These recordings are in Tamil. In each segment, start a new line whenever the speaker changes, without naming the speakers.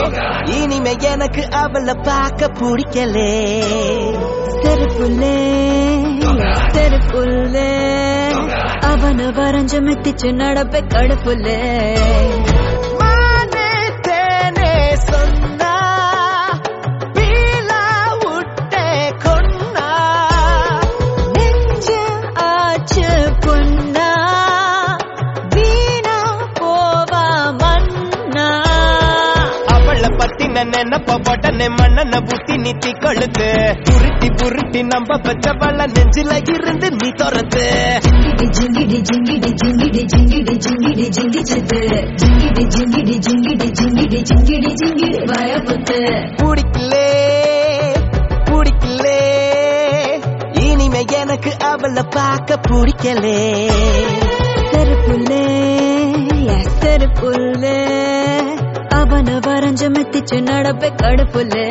இனிமே எனக்கு அவளை பார்க்க பிடிக்கலே
செருப்புள்ளே செருப்புள்ளே அவன வரைஞ்சு மெத்திச்சு நடப்பே கடுப்புள்ளே
மானே தேனே சொன்னா பீலா விட்டே கொன்னா
நெஞ்ச ஆச்சு பொன்னா வீணா போவா மன்னா
அவளை பத்தி நினைப்ப உடனே மண்ணன புத்தி நித்தி கொழுத்து புருட்டி புருட்டி நம்ப பச்சவள நெஞ்சில இருந்து நீ துரத்து
ஜிங்கிடி ஜிங்கிடி ஜிங்கிடி ஜிங்கிடி ஜிங்கிடி ஜிங்கி சித்து ஜிங்கிடி ஜிங்கிடி ஜிங்கிடி ஜிங்கிடி ஜிங்கிடி ஜிங்கிடி பயப்புத்து
பிடிக்கலே பிடிக்கலே இனிமே எனக்கு அவளை பார்க்க பிடிக்கலே
செருப்புள்ளே செருப்புள்ளே அவன வரைஞ்சு மெத்திச்சு நடப்பே கடுப்புள்ளே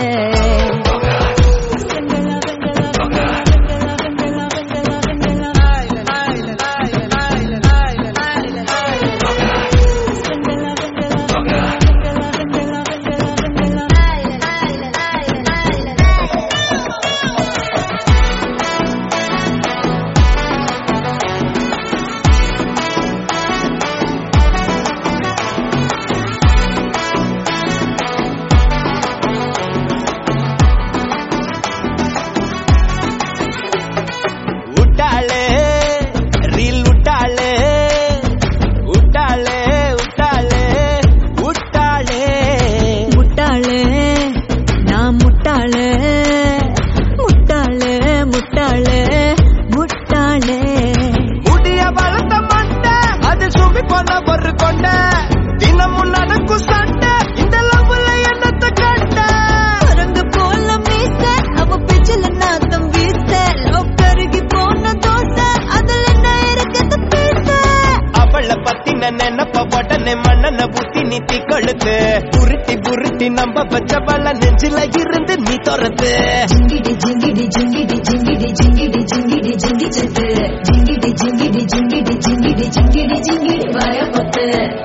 விட்டாளே ரீல் விட்டாளே விட்டாளே விட்டாளே விட்டாளே
முட்டாளே நான் முட்டாளே முட்டாளே முட்டாளே முட்டாளே
முடிய வளர்த்த மண்டை அது சுமி போன ஒரு கொண்ட தினமும் நடக்கும் சண்டை இந்த லவ்ல என்னத்த கண்ட
குரங்கு போல மீச அவ பிச்சில நாத்தம் வீச லவ் கருகி போன தோசை அதுல என்ன இருக்குது பேச
அவளை பத்தி நினைப்ப உடனே மண்ணன புத்தி நித்தி கொழுத்து புருட்டி புருட்டி நம்ப பச்சவள நெஞ்சில இருந்து நீ துரத்து
ஜிங்கிடி ஜிங்கிடி ஜிங்கிடி ஜிங்கிடி ஜிங்கிடி ஜிங்கிடி ஜிங்கி சித்து ஜிங்கிடி ஜிங்கிடி ஜிங்கிடி ஜிங்கிடி ஜிங்கிடி ஜிங்கிடி பயப்புத்து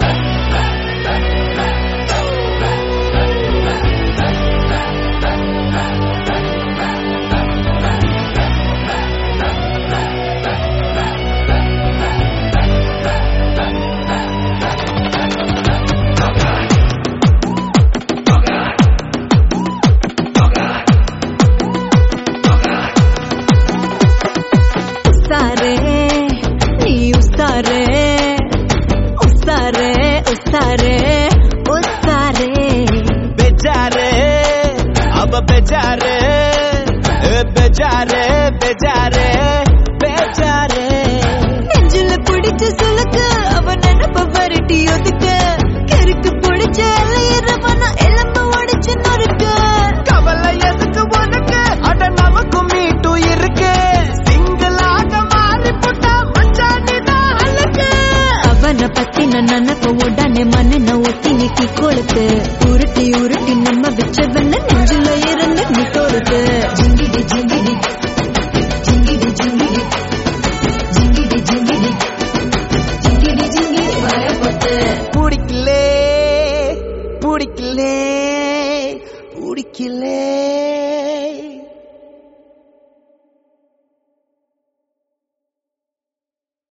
உசாரே நீ உசாரே உசாரே உசாரே உசாரே
பெஜாரே அவ பெஜாரே ஏ பெஜாரே பெஜாரே பெஜாரே
நெஞ்சில பிடிச்ச சுலுக்கு அவ நினப்ப வரட்டி ஒதுக்க கருக்கு பிடிச்ச எல்லையிறவன எலும்பு உடைச்சு நொறுக்க
கவலை எதுக்கு உனக்கு அட நமக்கும் மீட்டு இருக்கு சிங்கிளாக மாறி போட்டா மச்சானிதான் அழகு
அவன பத்தி நான் நினப்ப உடனே மண்ணெண்ண ஒத்தி நீக்கி கொளுத்து உருட்டி உருட்டி நம்ம வச்சவன நெஞ்சில இருந்து நீ தொடுத்து ஜிங்கிடி ஜிங்கிடி ஜிங்கிடி ஜிங்கிடி ஜிங்கிடி ஜிங்கிடி ஜிங்கிடி ஜிங்கிடி பயப்பட்டு
பிடிக்கலே பிடிக்கலே பிடிக்கலே